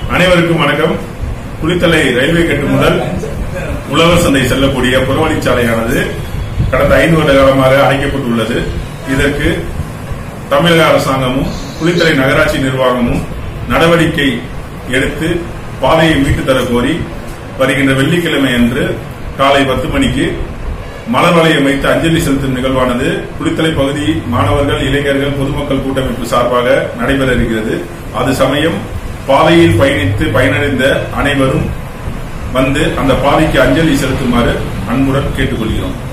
அனைவருக்கும் வணக்கம் குளித்தலை ரயில்வே கேட்டு முதல் உழவர் சந்தை செல்லக்கூடிய புறவழிச்சாலையானது கடந்த ஐந்து வருட காலமாக அடைக்கப்பட்டுள்ளது இதற்கு தமிழக அரசாங்கமும் குளித்தலை நகராட்சி நிர்வாகமும் நடவடிக்கை எடுத்து பாதையை மீட்டு தர கோரி வருகின்ற வெள்ளிக்கிழமை அன்று காலை பத்து மணிக்கு மலர் வளையம் வைத்து அஞ்சலி செலுத்தும் நிகழ்வானது குளித்தலை பகுதி மாணவர்கள் இளைஞர்கள் பொதுமக்கள் கூட்டமைப்பு சார்பாக நடைபெற இருக்கிறது அது சமயம் பாதையில் பயணித்து பயனடைந்த அனைவரும் வந்து அந்த பாதைக்கு அஞ்சலி செலுத்துமாறு அன்புடன் கேட்டுக்கொள்கிறோம்